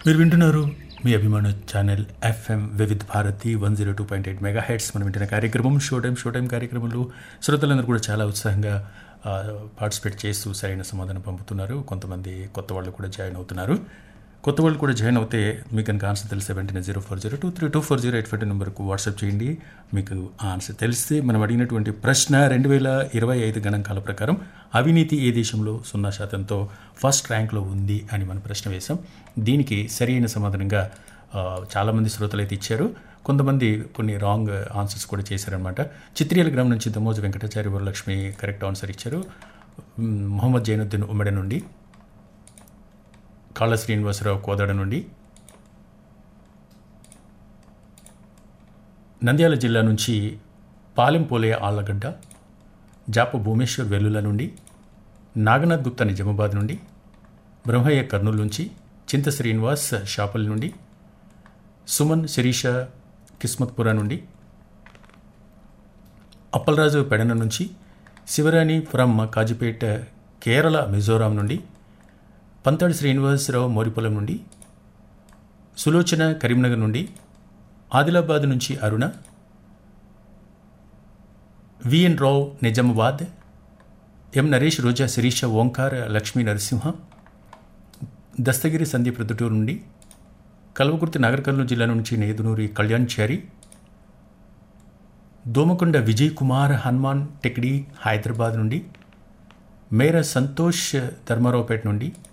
మీరు వింటున్నారు మీ అభిమాన channel F M Vividh Bharati one zero two point eight megahertz మనం వింటున్న కార్యక్రమం షో టైం షో టైం కార్యక్రమంలో శ్రోతలందరూ కూడా చాలా ఉత్సాహంగా ఆ, పార్టిసిపేట్ చేస్తూ సరైన సమాధానం పంపుతున్నారు కొంతమంది కొత్త వాళ్ళు కూడా జాయిన్ అవుతున్నారు కొత్త వాళ్ళు కూడా జాయిన్ అవుతే మీకు కనుక ఆన్సర్ తెలిస్తే వెంటనే zero four zero two three two four zero eight five నెంబర్కు వాట్సాప్ చేయండి మీకు ఆ ఆన్సర్ తెలిస్తే మనం అడిగినటువంటి ప్రశ్న రెండు వేల ఇరవై ఐదు గణాంకాల ప్రకారం అవినీతి ఏ దేశంలో సున్నా శాతంతో ఫస్ట్ ర్యాంక్లో ఉంది అని మనం ప్రశ్న వేశాం దీనికి సరైన సమాధానంగా ఆ, చాలామంది శ్రోతలు అయితే ఇచ్చారు కొంతమంది కొన్ని రాంగ్ ఆన్సర్స్ కూడా చేశారనమాట చిత్రియాల గ్రామం నుంచి దమోజు వెంకటాచారి వరలక్ష్మి కరెక్ట్ ఆన్సర్ ఇచ్చారు మ్, మొహమ్మద్ జైనుద్దీన్ ఉమ్మడి నుండి కాళ్ళ శ్రీనివాసరావు కోదాడ నుండి నంద్యాల జిల్లా నుంచి పాలెం పోలే ఆళ్లగడ్డ జాప భూమేశ్వర్ వెల్లుల నుండి నాగనాథ్ గుప్తా నిజామాబాద్ నుండి బ్రహ్మయ్య కర్నూలు నుంచి చింత శ్రీనివాస్ షాపల్ నుండి సుమన్ శిరీష కిస్మత్పుర నుండి అప్పలరాజు పెడన నుంచి శివరాణి ఫ్రమ్ కాజిపేట కేరళ మిజోరాం నుండి పంతాడి శ్రీనివాసరావు మోరిపొలం నుండి సులోచన కరీంనగర్ నుండి ఆదిలాబాద్ నుంచి అరుణ విఎన్ రావు నిజామాబాద్ ఎం నరేష్ రోజా శిరీష ఓంకార్ లక్ష్మీ నరసింహ దస్తగిరి సందీప్ ప్రొద్దుటూరు నుండి కల్వకుర్తి నగర్ కర్నూలు జిల్లా నుంచి నేదునూరి కళ్యాణ్ చారి దోమకొండ విజయ్ కుమార్ హనుమాన్ టెక్డి హైదరాబాద్ నుండి మేర సంతోష్ ధర్మారావుపేట నుండి